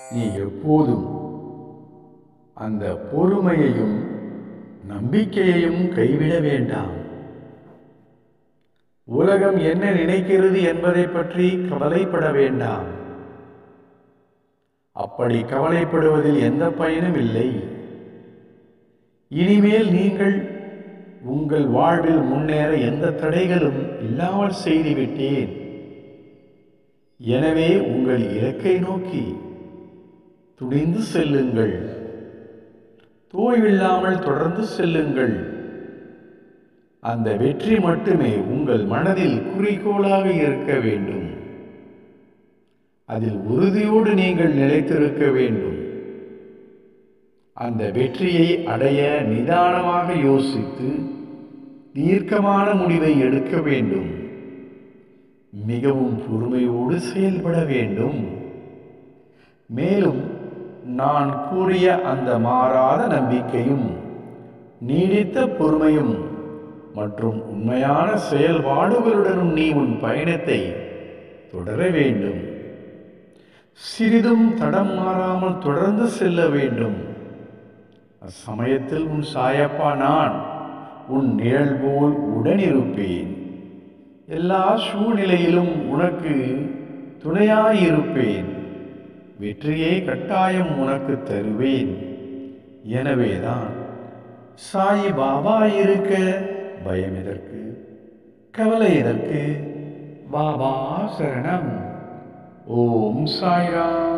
நீ எப்போதும் அந்த பொறுமையையும் நம்பிக்கையையும் கைவிட வேண்டாம் உலகம் என்ன நினைக்கிறது என்பதை பற்றி கவலைப்பட வேண்டாம் அப்படி கவலைப்படுவதில் எந்த பயனும் இல்லை இனிமேல் நீங்கள் உங்கள் வாழ்வில் முன்னேற எந்த தடைகளும் இல்லாமல் செய்துவிட்டேன் எனவே உங்கள் இலக்கை நோக்கி துணிந்து செல்லுங்கள் தோய்வில்லாமல் தொடர்ந்து செல்லுங்கள் அந்த வெற்றி மட்டுமே உங்கள் மனதில் குறிக்கோளாக இருக்க வேண்டும் அதில் உறுதியோடு நீங்கள் நிலைத்திருக்க வேண்டும் அந்த வெற்றியை அடைய நிதானமாக யோசித்து தீர்க்கமான முடிவை எடுக்க வேண்டும் மிகவும் பொறுமையோடு செயல்பட வேண்டும் மேலும் நான் கூறிய அந்த மாறாத நம்பிக்கையும் நீடித்த பொறுமையும் மற்றும் உண்மையான செயல்பாடுகளுடனும் நீ உன் பயணத்தை தொடர வேண்டும் சிறிதும் தடம் மாறாமல் தொடர்ந்து செல்ல வேண்டும் அச்சமயத்தில் உன் சாயப்பா நான் உன் நிழல் போல் உடனிருப்பேன் எல்லா சூழ்நிலையிலும் உனக்கு துணையாயிருப்பேன் வெற்றியை கட்டாயம் உனக்கு தருவேன் எனவேதான் சாயி பாபா இருக்க பயம் எதற்கு கவலை எதற்கு பாபா சரணம் ஓம் சாய்ராம்